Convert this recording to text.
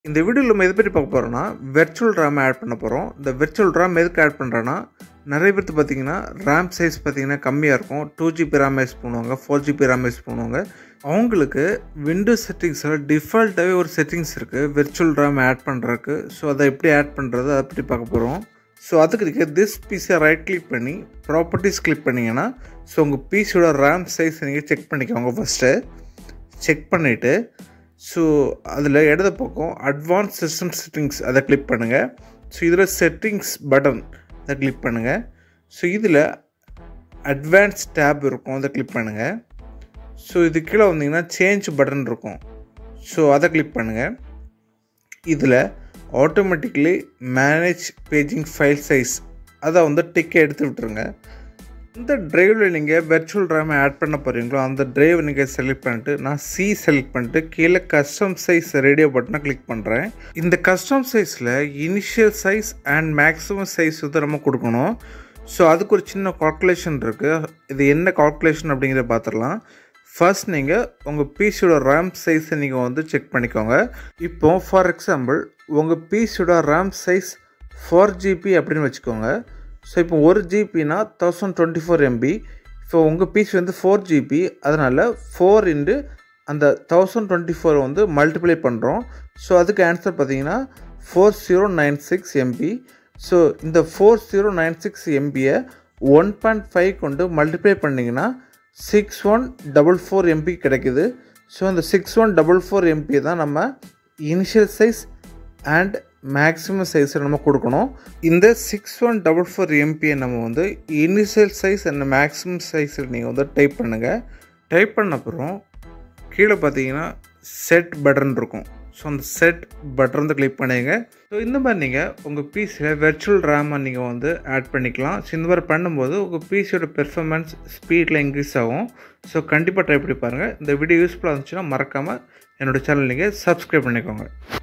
இந்த வீடியோவில் நம்ம எதை பற்றி பார்க்க போகிறோம்னா வெர்ச்சுவல் ரேம் ஆட் பண்ண போகிறோம் இந்த வெர்ச்சுவல் ரேம் எதுக்கு ஆட் பண்ணுறேன்னா நிறைய பேர்த்து பார்த்தீங்கன்னா ரேம் சைஸ் பார்த்தீங்கன்னா கம்மியாக இருக்கும் டூ ஜிபி ரேம் யூஸ் பண்ணுவாங்க ஃபோர் ஜிபி ரேம் யூஸ் பண்ணுவாங்க அவங்களுக்கு விண்டோஸ் செட்டிங்ஸில் டிஃபால்ட்டாகவே ஒரு செட்டிங்ஸ் இருக்குது வெர்ச்சுவல் ரேம் ஆட் பண்ணுறதுக்கு ஸோ அதை எப்படி ஆட் பண்ணுறது அதை பற்றி பார்க்க போகிறோம் ஸோ அதுக்கு இருக்க திஸ் பீஸை ரைட் கிளிக் பண்ணி ப்ராப்பர்ட்டிஸ் கிளிக் பண்ணிங்கன்னா ஸோ உங்கள் பீஸோட ரேம் சைஸ் நீங்கள் செக் பண்ணிக்கோங்க ஃபஸ்ட்டு செக் பண்ணிவிட்டு ஸோ அதில் இடது பக்கம் அட்வான்ஸ் சிஸ்டம் செட்டிங்ஸ் அதை கிளிக் பண்ணுங்கள் ஸோ இதில் செட்டிங்ஸ் பட்டன் அதை கிளிக் பண்ணுங்கள் ஸோ இதில் அட்வான்ஸ் டேப் இருக்கும் அதை கிளிக் பண்ணுங்கள் ஸோ இது கீழே வந்தீங்கன்னா சேஞ்ச் பட்டன் இருக்கும் ஸோ அதை கிளிக் பண்ணுங்கள் இதில் automatically manage paging file size அதை வந்து டிக்கை எடுத்து விட்டுருங்க இந்த ட்ரைவில் நீங்கள் வெர்ச்சுவல் ரேமை ஆட் பண்ண போகிறீங்களோ அந்த ட்ரைவ் நீங்கள் செலக்ட் பண்ணிட்டு நான் சி செலக்ட் பண்ணிட்டு கீழே கஸ்டம் சைஸ் ரேடியோ பட்டனை கிளிக் பண்ணுறேன் இந்த கஸ்டம் சைஸில் initial size and maximum size வந்து நம்ம கொடுக்கணும் ஸோ அதுக்கு ஒரு சின்ன கால்குலேஷன் இருக்குது இது என்ன கால்குலேஷன் அப்படிங்கிறத பார்த்துடலாம் ஃபர்ஸ்ட் நீங்கள் உங்கள் பிசியோட ரேம் சைஸை நீங்கள் வந்து செக் பண்ணிக்கோங்க இப்போ ஃபார் எக்ஸாம்பிள் உங்கள் பிசியோட ரேம் சைஸ் ஃபோர் ஜிபி அப்படின்னு வச்சுக்கோங்க ஸோ இப்போ ஒரு ஜிபினா தௌசண்ட் டுவெண்ட்டி ஃபோர் எம்பி இப்போ உங்கள் பிசி வந்து ஃபோர் ஜிபி அதனால் ஃபோர் இன்டு அந்த தௌசண்ட் டுவெண்ட்டி ஃபோர் வந்து மல்டிப்ளை பண்ணுறோம் ஸோ அதுக்கு ஆன்சர் பார்த்தீங்கன்னா four zero nine six MB so இந்த ஃபோர் ஜீரோ நைன் சிக்ஸ் எம்பியை ஒன் பாயிண்ட் ஃபைவ் கொண்டு மல்டிப்ளை பண்ணிங்கன்னா six one double four MB கிடைக்குது ஸோ அந்த six one double four MP தான் நம்ம இனிஷியல் சைஸ் அண்ட் மேக்ஸிமம் சைஸில் நம்ம கொடுக்கணும் இந்த சிக்ஸ் ஒன் டபுள் ஃபோர் எம்பியை நம்ம வந்து இனிஷியல் சைஸ் அண்ட் மேக்ஸிமம் சைஸில் நீங்கள் வந்து டைப் பண்ணுங்கள் டைப் பண்ண அப்புறம் கீழே பார்த்தீங்கன்னா செட் பட்டன் இருக்கும் ஸோ அந்த செட் பட்டன் வந்து கிளிக் பண்ணிங்க ஸோ இந்த மாதிரி நீங்கள் உங்கள் பிசியில் வெர்ச்சுவல் ரேமை நீங்கள் வந்து ஆட் பண்ணிக்கலாம் ஸோ இந்த மாதிரி பண்ணும்போது உங்கள் பிசியோட பெர்ஃபார்மன்ஸ் ஸ்பீடில் இன்க்ரீஸ் ஆகும் ஸோ கண்டிப்பாக ட்ரை பண்ணி பாருங்கள் இந்த வீடியோ யூஸ்ஃபுல்லாக இருந்துச்சுன்னா மறக்காமல் என்னோடய சேனல் நீங்கள் சப்ஸ்கிரைப் பண்ணிக்கோங்க